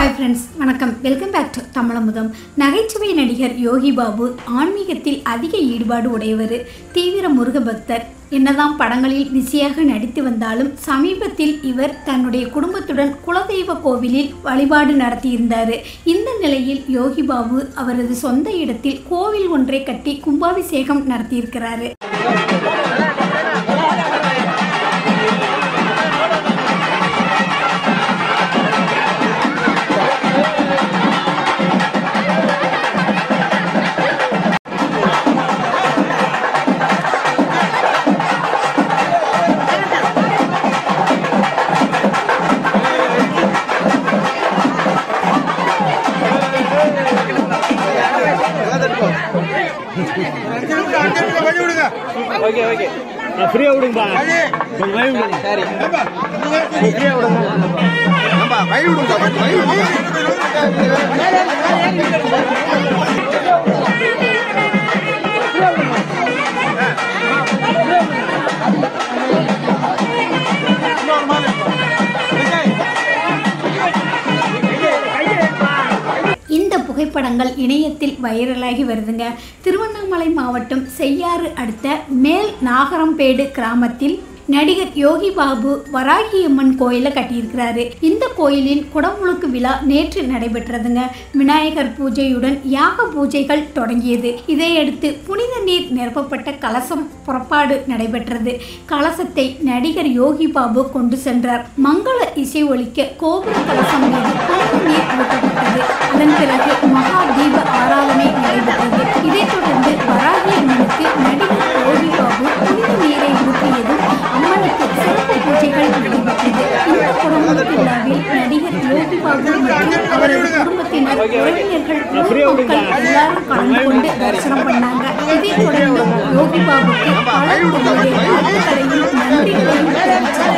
hi friends வணக்கம் welcome back to Tamizhamudham நகைச்சுவை நடிகர் யோகி பாபு ஆன்மீகத்தில் அதிக ஈடுபாடு உடையவர் தீவிர முருக பக்தர் என்னதான் படங்களில் பிஸியாக நடித்து வந்தாலும் சமீபத்தில் இவர் தன்னுடைய குடும்பத்துடன் குலதெய்வ கோவிலில் வழிபாடு நடத்தியிருந்தார் இந்த நிலையில் யோகி பாபு அவரது சொந்த இடத்தில் கோவில் ஒன்றை கட்டி கும்பாபிஷேகம் நடத்தியிருக்கிறாரு ஓகே ஓகே ஃப்ரீயா விடுங்கப்பா கொஞ்சம் வழி விடுங்க சரி ஃப்ரீயா விடுங்க இந்த புகைப்படங்கள் இணையத்தில் வைரலாகி வருதுங்க திருவண்ணாமலை மாவட்டம் செய்யாறு அடுத்த மேல் நாகரம்பேடு கிராமத்தில் நடிகர் யோகி பாபு வராகியம்மன் கோயிலை கட்டியிருக்கிறாரு இந்த கோயிலின் குடமுழுக்கு விழா நேற்று நடைபெற்றதுங்க விநாயகர் பூஜையுடன் யாக பூஜைகள் தொடங்கியது இதையடுத்து புனித நீர் நிரப்பப்பட்ட கலசம் புறப்பாடு நடைபெற்றது கலசத்தை நடிகர் யோகி பாபு கொண்டு சென்றார் மங்கள இசை ஒலிக்க கோபுர கலசம் மீது புனித நீர் ஊற்றப்பட்டது அதன் பிறகு மகா தீப ஆராதனை நடைபெற்றது இதைத் தொடர்ந்து வராகி அம்மனுக்கு நடிகர் யோகி பாபு புனித நீரை ஊற்றியதும் அம்மனுக்கு சிறப்பு பூஜைகள் நடைபெற்றது இந்த குடும்பத்து விழாவில் நடிகர் யோகி பாபு மற்றும் அவரது குடும்பத்தினர் உறவினர்கள் பொதுமக்கள் எல்லாரும் கலந்து கொண்டு தரிசனம் பண்ணாங்க இதைத் தொடர்ந்து யோகி பாபுக்கு பலர் தங்களுடைய வாழ்த்துக்களையும் நன்றிகளையும் தெரிவித்தார்